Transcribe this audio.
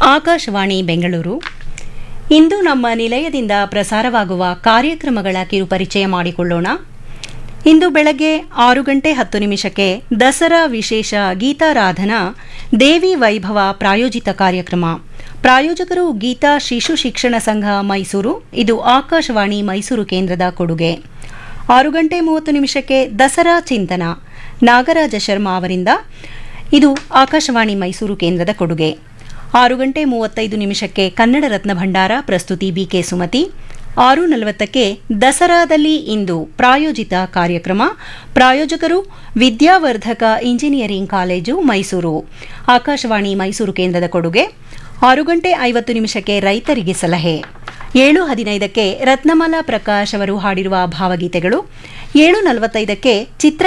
ಆಕಾಶವಾಣಿ ಬೆಂಗಳೂರು ಇಂದು ನಮ್ಮ ನಿಲಯದಿಂದ ಪ್ರಸಾರವಾಗುವ ಕಾರ್ಯಕ್ರಮಗಳ ಕಿರುಪರಿಚಯ ಮಾಡಿಕೊಳ್ಳೋಣ ಇಂದು ಬೆಳಗ್ಗೆ ಆರು ಗಂಟೆ ಹತ್ತು ನಿಮಿಷಕ್ಕೆ ದಸರಾ ವಿಶೇಷ ಗೀತಾರಾಧನಾ ದೇವಿ ವೈಭವ ಪ್ರಾಯೋಜಿತ ಕಾರ್ಯಕ್ರಮ ಪ್ರಾಯೋಜಕರು ಗೀತಾ ಶಿಶು ಶಿಕ್ಷಣ ಸಂಘ ಮೈಸೂರು ಇದು ಆಕಾಶವಾಣಿ ಮೈಸೂರು ಕೇಂದ್ರದ ಕೊಡುಗೆ ಆರು ಗಂಟೆ ಮೂವತ್ತು ನಿಮಿಷಕ್ಕೆ ದಸರಾ ಚಿಂತನ ನಾಗರಾಜ ಶರ್ಮಾ ಅವರಿಂದ ಇದು ಆಕಾಶವಾಣಿ ಮೈಸೂರು ಕೇಂದ್ರದ ಕೊಡುಗೆ ಆರು ಗಂಟೆ ಮೂವತ್ತೈದು ನಿಮಿಷಕ್ಕೆ ಕನ್ನಡ ರತ್ನ ಭಂಡಾರ ಪ್ರಸ್ತುತಿ ಬಿಕೆ ಸುಮತಿ ಆರು ನಲವತ್ತಕ್ಕೆ ದಸರಾದಲ್ಲಿ ಇಂದು ಪ್ರಾಯೋಜಿತ ಕಾರ್ಯಕ್ರಮ ಪ್ರಾಯೋಜಕರು ವಿದ್ಯಾವರ್ಧಕ ಇಂಜಿನಿಯರಿಂಗ್ ಕಾಲೇಜು ಮೈಸೂರು ಆಕಾಶವಾಣಿ ಮೈಸೂರು ಕೇಂದ್ರದ ಕೊಡುಗೆ ಆರು ಗಂಟೆ ಐವತ್ತು ನಿಮಿಷಕ್ಕೆ ರೈತರಿಗೆ ಸಲಹೆ ಏಳು ಹದಿನೈದಕ್ಕೆ ರತ್ನಮಾಲಾ ಪ್ರಕಾಶ್ ಅವರು ಹಾಡಿರುವ ಭಾವಗೀತೆಗಳು ಏಳು ನಲವತ್ತೈದಕ್ಕೆ ಚಿತ್ರ